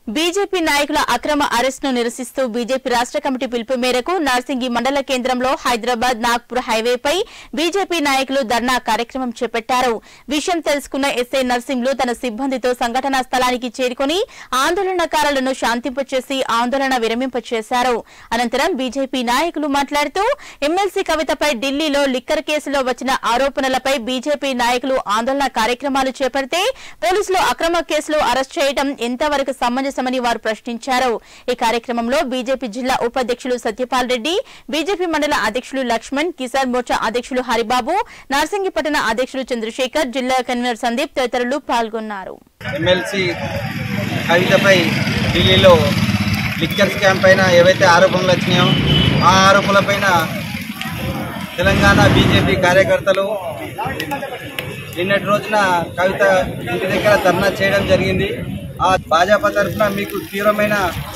BJP నాయకుల అక్రమ అరెస్టును నిరసిస్తూ బీజేపీ రాష్ట్ర కమిటీ పిలుపు మేరకు నార్సింగి మండల కేంద్రంలో హైదరాబాద్ నాగ్పూర్ హైవేపై బీజేపీ నాయకులు ధర్నా కార్యక్రమం చేపట్టారు విషయం తెలుసుకున్న ఎస్ఐ నర్సింగ్లు తన సిబ్బందితో సంఘటనా స్థలానికి చేరుకుని ఆందోళనకారులను శాంతింపచేసి ఆందోళన విరమింపచేశారు అనంతరం బీజేపీ నాయకులు మాట్లాడుతూ ఎమ్మెల్సీ కవితపై ఢిల్లీలో లిక్కర్ కేసులో వచ్చిన ఆరోపణలపై బీజేపీ నాయకులు ఆందోళన కార్యక్రమాలు చేపడితే పోలీసులు అక్రమ కేసులో అరెస్ట్ చేయడం ఎంతవరకు సమంజసమని వారు ప్రశ్నించారు ఈ కార్యక్రమంలో బీజేపీ జిల్లా ఉపాధ్యక్షులు సత్యపాల్ రెడ్డి బీజేపీ మండల అధ్యక్షులు లక్ష్మణ్ కిసాన్ మోర్చా అధ్యక్షులు హరిబాబు నార్సింగి పట్టణ అధ్యక్షులు చంద్రశేఖర్ జిల్లా కన్వీనర్ సందీప్ తదితరులు పాల్గొన్నారు ఎమ్మెల్సీ కవితపై ఢిల్లీలో లిక్కర్ స్కామ్ పైన ఏవైతే ఆరోపణలు వచ్చినాయో ఆ ఆరోపణలపైన తెలంగాణ బీజేపీ కార్యకర్తలు నిన్నటి రోజున కవిత ఇంటి దగ్గర ధర్నా చేయడం జరిగింది ఆ భాజపా తరఫున మీకు తీవ్రమైన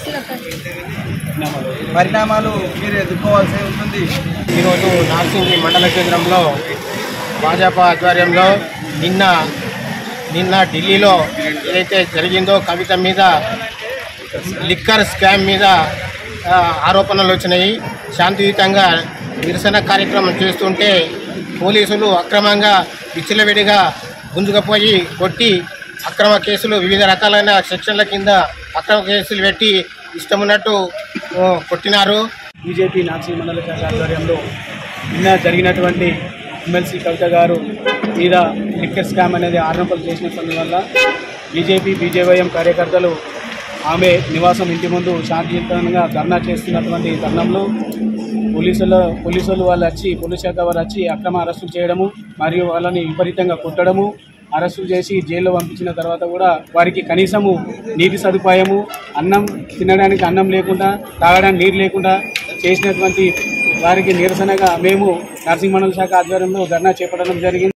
పరిణామాలు మీరు ఎదుర్కోవాల్సి ఉంటుంది ఈరోజు నార్సింగి మండల కేంద్రంలో భాజపా ఆధ్వర్యంలో నిన్న నిన్న ఢిల్లీలో ఏదైతే జరిగిందో కవిత మీద లిక్కర్ స్కామ్ మీద ఆ, ఆరోపణలు వచ్చినాయి శాంతియుతంగా నిరసన కార్యక్రమం చేస్తుంటే పోలీసులు అక్రమంగా విచ్చలవిడిగా గుంజుకపోయి కొట్టి అక్రమ కేసులు వివిధ రకాలైన సెక్షన్ల కింద అక్రమ కేసులు పెట్టి ఇష్టమున్నట్టు ఆ, కొట్టినారు బీజేపీ నార్సింగ్ మండల శాఖ ఆధ్వర్యంలో నిన్న జరిగినటువంటి ఎమ్మెల్సీ కవిత గారు మీద లిక్కర్ స్కామ్ అనేది ఆరోపణలు చేసినటువంటి వల్ల బీజేపీ బీజేవైఎం కార్యకర్తలు ఆమె నివాసం ఇంటి ముందు శాంతియుతంగా ధర్నా చేస్తున్నటువంటి తరుణంలో పోలీసుల పోలీసులు వాళ్ళు వచ్చి పోలీస్ శాఖ వారు వచ్చి అక్రమ అరెస్టులు చేయడము మరియు వాళ్ళని విపరీతంగా కొట్టడము అరెస్టులు చేసి జైల్లో పంపించిన తర్వాత కూడా వారికి కనీసము నీటి సదుపాయము అన్నం తినడానికి అన్నం లేకుండా తాగడానికి నీరు లేకుండా చేసినటువంటి వారికి నిరసనగా మేము నర్సింగ్ మండల శాఖ ఆధ్వర్యంలో ధర్నా చేపట్టడం జరిగింది